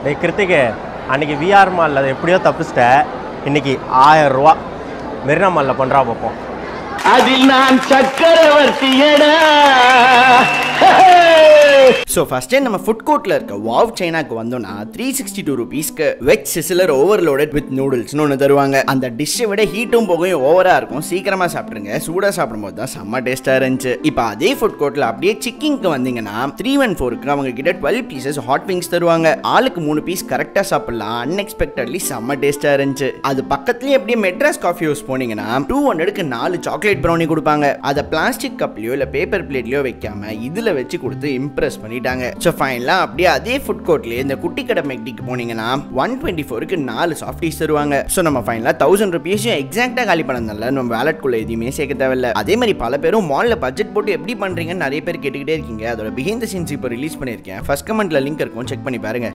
டேய் கிருத்திக்கு அன்னைக்கு விஆர் மாலில் எப்படியோ தப்பிச்சிட்ட இன்னைக்கு ஆயிரம் ரூபா மெரினா மாலில் பண்ணுறா பார்ப்போம் அதில் நான் சக்கரவர்த்தியடா ஸோ ஃபஸ்ட்டே நம்ம ஃபுட் கோர்ட்டில் இருக்க வாவ் சைனாக்கு வந்தோம்னா த்ரீ சிக்ஸ்டி டூ ருபீஸ்க்கு வெஜ் சிசிலர் ஓவர்லோடட் வித் நூடுல்ஸ்னு ஒன்று தருவாங்க அந்த டிஷ்ஷை விட ஹீட்டும் போகும் ஓவராக இருக்கும் சீக்கிரமாக சாப்பிட்ருங்க சூடாக சாப்பிடும்போது தான் செம்ம டேஸ்ட்டாக இருந்துச்சு இப்போ அதே ஃபுட் கோர்ட்டில் அப்படியே சிக்கிங்க்கு வந்தீங்கன்னா த்ரீ ஒன் ஃபோருக்கு அவங்க கிட்ட டுவெல் பீசஸ் ஹாட் விங்ஸ் தருவாங்க ஆளுக்கு மூணு பீஸ் கரெக்டாக சாப்பிடலாம் அன்எக்ஸ்பெக்டட்லி செம்ம டேஸ்ட்டாக இருந்துச்சு அது பக்கத்துலேயே அப்படியே மெட்ராஸ் காஃபி ஹவுஸ் போனீங்கன்னா டூ ஹண்ட்ரடுக்கு நாலு சாக்லேட் ப்ரௌனி கொடுப்பாங்க அதை பிளாஸ்டிக் கப்லையோ இல்லை பேப்பர் பிளேட்லையோ வைக்காம இதில் வச்சு கொடுத்து இம்ப்ரெஸ் பண்ணிட்டாங்க ஸோ ஃபைனலாக அப்படியே அதே ஃபுட் கோர்ட்லேயே இந்த குட்டி கடை மெக்டிக்கு போனீங்கன்னா ஒன் டுவெண்ட்டி ஃபோருக்கு நாலு சாஃப்டீஸ் தருவாங்க ஸோ நம்ம ஃபைனலாக தௌசண்ட் ருபீஸும் எக்ஸாக்டாக காலி பண்ணதுனால நம்ம வேலட்குள்ளே எதுவுமே சேர்க்க தேவையில்ல அதே மாதிரி பல பேரும் மாலில் பட்ஜெட் போட்டு எப்படி பண்ணுறீங்கன்னு நிறைய பேர் கேட்டுக்கிட்டே இருக்கீங்க அதோட பிஹைண்ட் த சீன்ஸ் இப்போ ரிலீஸ் பண்ணியிருக்கேன் ஃபர்ஸ்ட் கமெண்ட்டில் லிங்க் இருக்கும் செக் பண்ணி பாருங்க